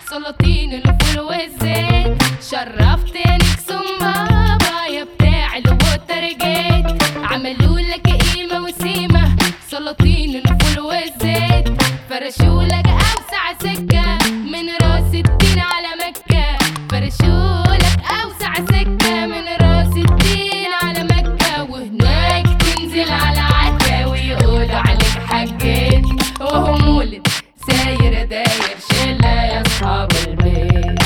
سلاطين الفول والزيت شرفت نكسون بابا يا بتاع الوتر جيت عملوا لك قيمة وسيمة سلاطين الفول والزيت فرشوا لك أوسع سكة من راس الدين على مكة فرشوا لك أوسع سكة من راس الدين على مكة وهناك تنزل على عكا ويقولوا عليك حجيت وهو مولد ساير داير شلة يا أصحاب البيت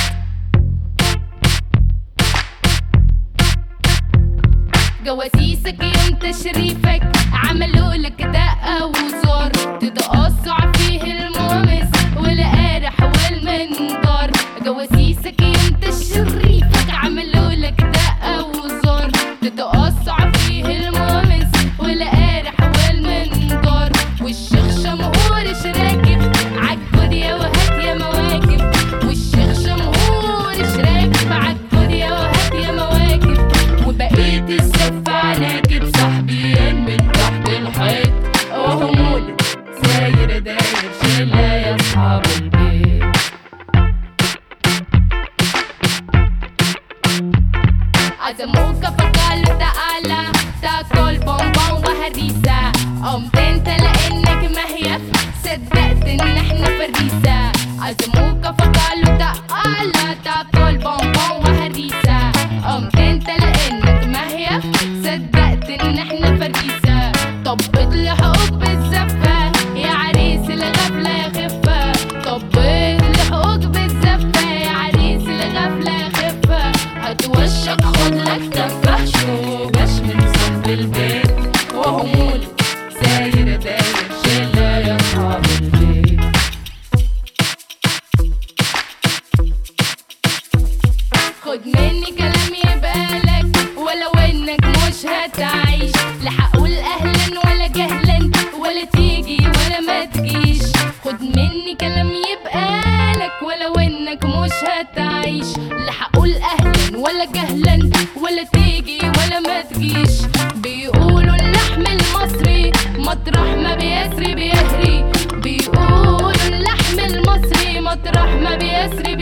جواسيسك يوم تشريفك عملوا لك دقة وزار تتقصع فيه المومس والقارح والمنظار جواسيسك يوم تشريفك عملوا لك دقة وزار تتقصع فيه المومس والقارح والمنظار والشيخ شمهورش راكب عالجود يا وهات يا مواكب والشيخ شمهورش راكب عالجود يا وهات يا مواكب وبقيت السف عناكب صاحبين من تحت الحيط وهو مولد ساير داير شلة يا اصحاب البيت عزموك فقالوا تعالى تاكل بونبون وهريسة قمت انت لانك مهيف صدقت ان احنا فريسة عزموك فقالوا تعالى تاكل بونبون وهريسة قمت انت لانك مهيف صدقت ان احنا فريسة طبت لحقوق بالزفة يا عريس الغفلة يا خفة طبت لحقوق بالزفة يا عريس الغفلة يا خفة هتوشك خد لك تفاح شوبش من صنب البيت وهو مولد ساير داير شلة يا اصحاب البيت خد مني كلام يبقالك ولو انك مش هتعيش لا هقول اهلا ولا جهلا ولا تيجي ولا ما تجيش خد مني كلام يبقالك ولو انك مش هتعيش لا هقول اهلا ولا جهلا ولا تيجي ولا ما تجيش بيقولوا اللحم المصري مطرح ما بيسري بيهري بيقولوا اللحم المصري مطرح ما بيسري